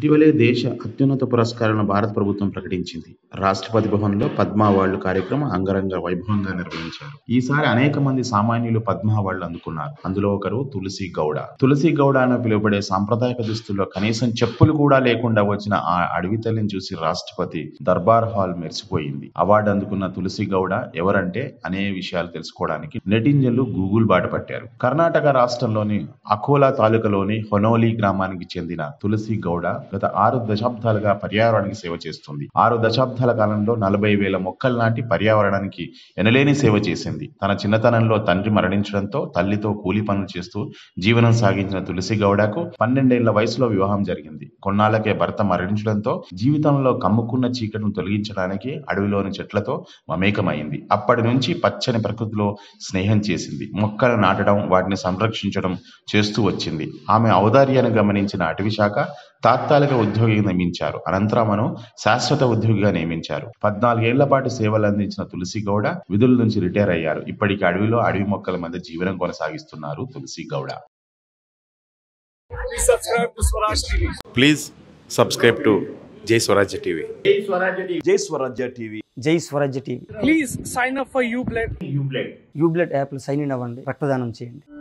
ఇటీవలే దేశ అత్యున్నత పురస్కారాలను భారత ప్రభుత్వం ప్రకటించింది రాష్ట్రపతి భవన్లో పద్మ అవార్డుల కార్యక్రమం అంగరంగ వైభవంగా నిర్వహించారు ఈసారి అనేక మంది సామాన్యులు పద్మ అవార్డులు అందుకున్నారు అందులో ఒకరు తులసి గౌడ తులసి గౌడ అని పిలువబడే సాంప్రదాయక దుస్తుల్లో కనీసం చెప్పులు కూడా లేకుండా వచ్చిన ఆ అడవి తల్లిని చూసి రాష్ట్రపతి దర్బార్ హాల్ మెరిసిపోయింది అవార్డు అందుకున్న తులసి గౌడ ఎవరంటే అనే విషయాలు తెలుసుకోవడానికి నెటింజన్లు గూగుల్ బాట పట్టారు కర్ణాటక రాష్ట్రంలోని అకోలా తాలూకాలోని హొనోలి గ్రామానికి చెందిన తులసి గౌడ గత ఆరు దశాబ్దాలుగా పర్యావరణానికి సేవ చేస్తుంది ఆరు దశాబ్దాల కాలంలో నలభై వేల మొక్కలు నాటి పర్యావరణానికి ఎనలేని సేవ చేసింది తన చిన్నతనంలో తండ్రి మరణించడంతో తల్లితో కూలి పనులు చేస్తూ జీవనం సాగించిన తులసి గౌడకు పన్నెండేళ్ల వయసులో వివాహం జరిగింది కొన్నాళ్లకే భర్త మరణించడంతో జీవితంలో కమ్ముకున్న చీకటిని తొలగించడానికి అడవిలోని చెట్లతో మమేకమైంది అప్పటి నుంచి పచ్చని ప్రకృతిలో స్నేహం చేసింది మొక్కలు నాటడం వాటిని సంరక్షించడం చేస్తూ వచ్చింది ఆమె ఔదార్యాన్ని గమనించిన అటవీ శాఖ తాత్కాలిక ఉద్యోగిగా నియమించారు అనంతరం ఆమెను శాశ్వత ఉద్యోగిగా నియమించారు పద్నాలుగేళ్ల పాటు సేవలు అందించిన తులసి గౌడ విధుల నుంచి రిటైర్ అయ్యారు ఇప్పటికి అడవిలో అడవి మొక్కల మధ్య జీవనం కొనసాగిస్తున్నారు Tulasi Gowda Please subscribe to Swaraj TV. Please subscribe to Jai Swarajya TV Jai Swarajya TV Jai Swarajya TV Please sign up for UBLED. యూబ్లెట్ యాప్లో సైన్ ఇన్ అవ్వండి రక్తదానం చేయండి